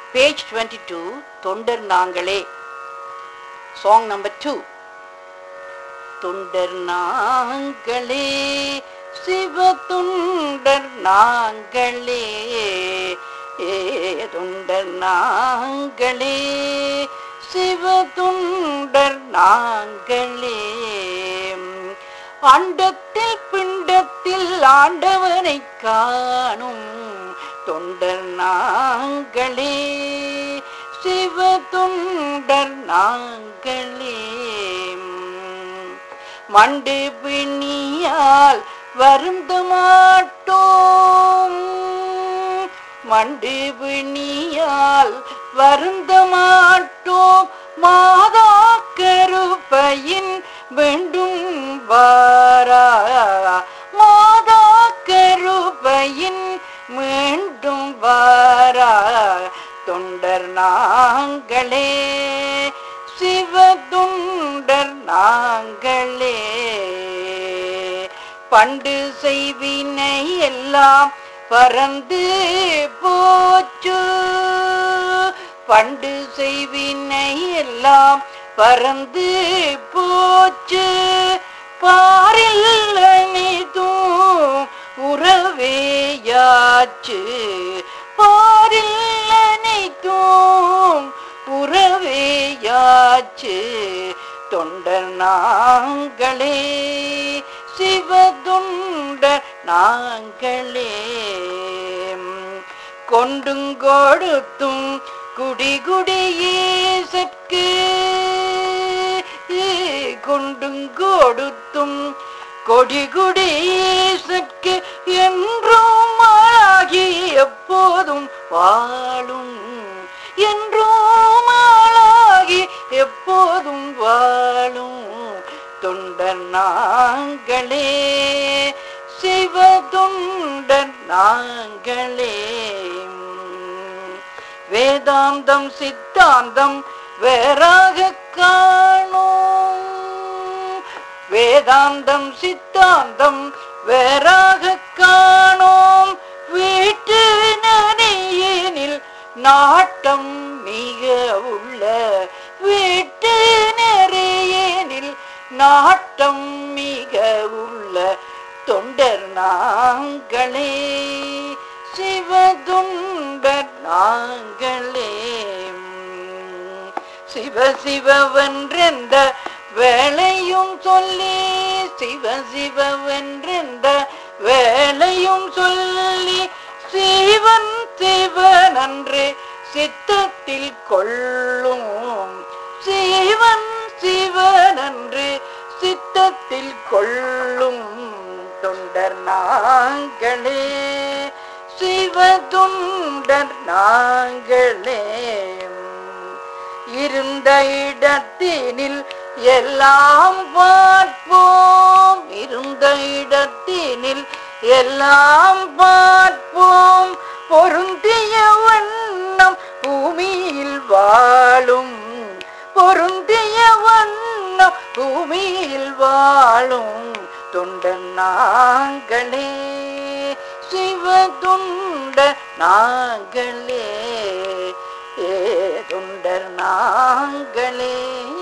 page twenty two தொண்டர் நாங்களே song number two தொண்டர் நாங்களே சிவ தொண்டர் நாங்களே ஏ தொண்டர் நாங்களே சிவ தொண்டர் நாங்களே அண்டத்தில் பிண்டத்தில் ஆண்டவனை காணும் தொண்டர் நாங்களே சிவ தொண்டர் நாங்களே மண்டு பிணியால் வருந்த மாட்டோம் மண்டு பிணியால் வருந்த மாட்டோம் மாதா கருப்பையின் வேண்டும் வாரா மாதா கருப்பையின் மீண்டும் வாரா தொண்டர் நாங்களே சிவ தொண்டர் நாங்களே பண்டு செய்வினை எல்லாம் பறந்து போச்சு பண்டு செய்வினை எல்லாம் பறந்து போச்சு பாரில் அனைத்தும் உறவேயாச்சு பாரில் அனைத்தும் உறவேயாச்சு தொண்டர் நாங்களே சிவதுண்டர் நாங்களே கொண்டும் கொடுத்தும் குடி குடியேசற்கு கொண்டும் கொடுத்தும் கொடி குடியேசற்கு என்றும் ஆளாகி எப்போதும் வாழும் என்றும் ஆளாகி எப்போதும் வாழும் தொண்டர் நாங்களே சிவ தொண்டர் நாங்களே வேதாந்தம் சித்தாந்தம் வேறாக காணோம் வேதாந்தம் சித்தாந்தம் வேறாக காணோம் வீட்டு நனையனில் நாட்டம் மிக உள்ள வீட்டு நிறையனில் நாட்டம் மிக உள்ள தொண்டர் நாங்களே சிவதுண்டர் நாங்களே சிவ சிவவென்றெந்த வேலையும் சொல்லி சிவ சிவவென்றெந்த வேலையும் சொல்லி சிவன் சிவன் அன்று சித்தத்தில் கொள்ளும் சிவன் சிவன் அன்று சித்தத்தில் கொள்ளும் தொண்டர் நாங்களே சிவ தொண்டர் நாங்களே இருந்த இடத்தினில் எல்லாம் பார்ப்போம் இருந்த இடத்தினில் எல்லாம் பார்ப்போம் பொருந்திய வண்ணம் பூமியில் வாழும் பொருந்திய வண்ணம் பூமியில் வாழும் தொண்டன் நாங்களே சிவ தொண்டர் நாங்களே ஏ தொண்டர் நாங்களே